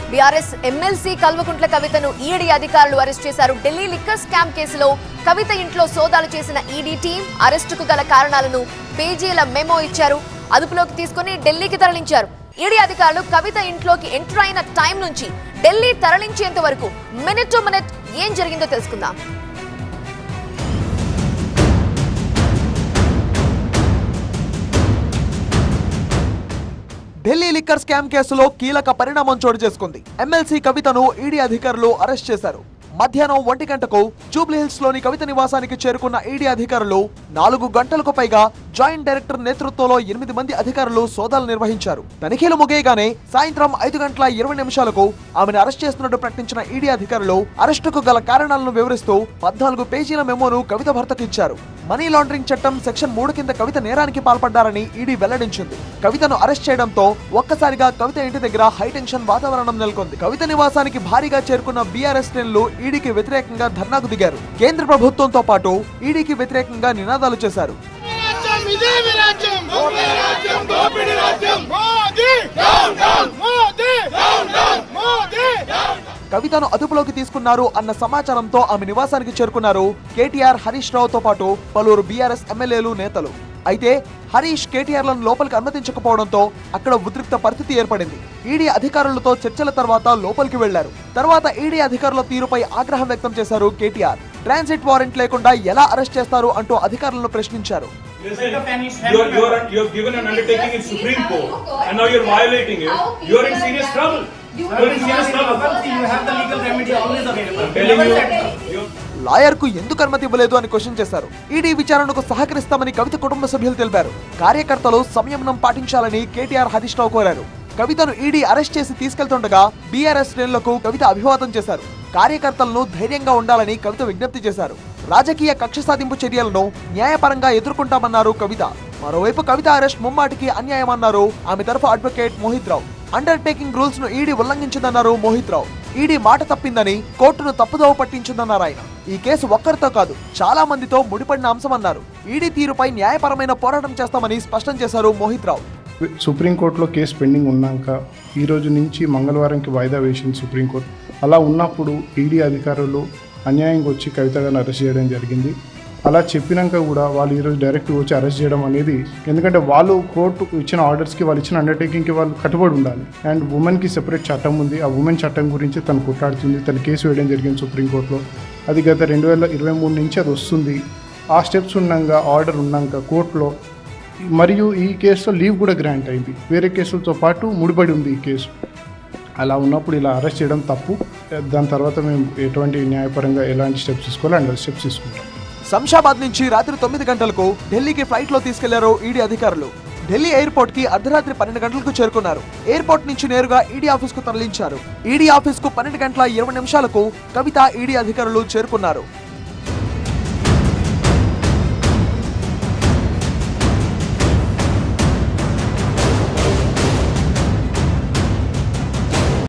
BRS MLC Kalvakuntla కవితను ED అధికారులు arrest చేశారు ఢిల్లీ లిక్కర్ స్కామ్ కేసులో కవిత ఇంట్లో సోదాలు చేసిన ఈడీ టీం అరెస్టుకు గల కారణాలను పేజీల మెమో ఇచ్చారు అదుపులోకి తీసుకుని ఢిల్లీకి తరలించారు ఈడీ అధికారులు కవిత ఇంట్లోకి ఎంటర్ అయిన టైం నుంచి ఢిల్లీ తరలించేంత వరకు మినిట్ టు మినిట్ ఏం జరిగిందో తెలుసుకుందాం ఢిల్లీ లిక్కర్ స్కామ్ కేసులో కీలక పరిణామం చోటు చేసుకుంది ఎమ్మెల్సీ కవితను ఈడీ అధికారులు అరెస్ట్ చేశారు మధ్యాహ్నం ఒంటి గంటకు జూబ్లీహిల్స్ లోని కవిత నివాసానికి చేరుకున్న ఈడీ అధికారులు నాలుగు గంటలకు పైగా జాయింట్ డైరెక్టర్ నేతృత్వంలో ఎనిమిది మంది అధికారులు సోదాలు నిర్వహించారు తనిఖీలు ముగియగానే సాయంత్రం ఐదు గంటల ఇరవై నిమిషాలకు ఆమెను అరెస్ట్ చేస్తున్నట్టు ప్రకటించిన ఈడీ అధికారులు అరెస్టుకు గల కారణాలను వివరిస్తూ పద్నాలుగు పేజీల మెమోను కవిత భర్తకు ఇచ్చారు మనీ లాండరింగ్ చట్టం సెక్షన్ మూడు కింద కవిత నేరానికి పాల్పడ్డారని ఈడీ వెల్లడించింది కవితను అరెస్ట్ చేయడంతో ఒక్కసారిగా కవిత ఇంటి దగ్గర హైటెన్షన్ వాతావరణం నెలకొంది కవిత నివాసానికి భారీగా చేరుకున్న బీఆర్ఎస్ శ్రేణులు ఈడీకి వ్యతిరేకంగా ధర్నాకు దిగారు కేంద్ర ప్రభుత్వంతో పాటు ఈడీకి వ్యతిరేకంగా నినాదాలు చేశారు రాజ్యం ఇదే మీ రాజ్యం రాజ్యం దోపిడి రాజ్యం Modi down down Modi down down Modi కవితను అదుపులోకి తీసుకున్నారు అన్న సమాచారంతో ఆమె నివాసానికి చేరుకున్నారు కేటీఆర్ హరీష్ రావుతో పాటు పలువురు బీఆర్ఎస్ ఎమ్మెల్యేలు నేతలు అయితే హరీష్ కేటీఆర్లను లోపలికి అనుమతించకపోవడంతో అక్కడ ఉద్రిక్త పరిస్థితి ఏర్పడింది ఈడీ అధికారులతో చర్చల తర్వాత లోపలికి వెళ్లారు తర్వాత ఈడీ అధికారుల తీరుపై ఆగ్రహం వ్యక్తం చేశారు కేటీఆర్ ట్రాన్సిట్ వారెంట్ లేకుండా ఎలా అరెస్ట్ చేస్తారు అంటూ అధికారులను ప్రశ్నించారు Listen, you're, you're, you've given an undertaking in Supreme Court, and now you're violating it. You're in serious trouble. You're in serious trouble. You have the legal remedy always available. I'm telling you, you're, lawyer కు ఎందుకు అనుమతి ఇవ్వలేదు అని question చేశారు ED విచారణకు సహకరిస్తామని కవిత కుటుంబ సభ్యులు తెలిపారు కార్యకర్తలు సంయమనం పాటించాలని కేటీఆర్ హరీష్ రావు కోరారు కవితను ఈడీ అరెస్ట్ చేసి తీసుకెళ్తుండగా బీఆర్ఎస్ శ్రేణులకు కవిత అభివాదం చేశారు కార్యకర్తలను ధైర్యంగా ఉండాలని కవిత విజ్ఞప్తి చేశారు రాజకీయ కక్ష సాధింపు చర్యలను న్యాయపరంగా ఎదుర్కొంటామన్నారు కవిత మరోవైపు కవిత అరెస్ట్ ముమ్మాటికి అన్యాయమన్నారు ఆమె తరఫు advocate Mohit Rao undertaking rules ను ఈడీ ఉల్లంఘించిందన్నారు మోహిత్ రావు ఈడీ మాట తప్పిందని కోర్టును తప్పుదోవ పట్టించిందన్నారు ఆయన ఈ కేసు ఒక్కరితో కాదు చాలా మందితో ముడిపడిన అంశమన్నారు ఈడీ తీరుపై న్యాయపరమైన పోరాటం చేస్తామని స్పష్టం చేశారు మోహిత్ రావు సుప్రీంకోర్టులో కేసు పెండింగ్ ఉన్నాక ఈ రోజు నుంచి మంగళవారంకి వాయిదా వేసింది సుప్రీంకోర్టు అలా ఉన్నప్పుడు ఈడీ అధికారులు అన్యాయంగా వచ్చి కవిత గారిని అరెస్ట్ చేయడం జరిగింది అలా చెప్పినాక కూడా వాళ్ళు ఈరోజు డైరెక్ట్ వచ్చి అరెస్ట్ చేయడం అనేది ఎందుకంటే వాళ్ళు కోర్టుకు ఇచ్చిన ఆర్డర్స్కి వాళ్ళు ఇచ్చిన అండర్టేకింగ్కి వాళ్ళు కట్టుబడి ఉండాలి అండ్ ఉమెన్కి సెపరేట్ చట్టం ఉంది ఆ ఉమెన్ చట్టం గురించి తను కొట్లాడుతుంది తను కేసు వేయడం జరిగింది సుప్రీంకోర్టులో అది గత రెండు వేల ఇరవై మూడు నుంచి అది వస్తుంది ఆ స్టెప్స్ ఉన్నాక ఆర్డర్ ఉన్నాక కోర్టులో మరియు ఈ కేసులో లీవ్ కూడా గ్రాంట్ అయింది వేరే కేసులతో పాటు ముడిపడి ఉంది ఈ కేసు అలా ఉన్నప్పుడు ఇలా అరెస్ట్ చేయడం తప్పు దాని తర్వాత మేము ఎటువంటి న్యాయపరంగా ఎలాంటి స్టెప్స్ తీసుకోవాలో అండ్ స్టెప్స్ తీసుకుంటాం శంషాబాద్ నుంచి రాత్రి తొమ్మిది గంటలకు ఢిల్లీకి ఫ్లైట్ లో తీసుకెళ్లారు ఈడీ అధికారులు ఢిల్లీ ఎయిర్పోర్ట్ కి అర్ధరాత్రి పన్నెండు గంటలకు చేరుకున్నారు ఎయిర్పోర్ట్ నుంచి నేరుగా ఈడీ ఆఫీస్ కు తరలించారు ఈడీ ఆఫీస్ కు పన్నెండు గంటల ఇరవై నిమిషాలకు కవిత ఈడీ అధికారులు చేరుకున్నారు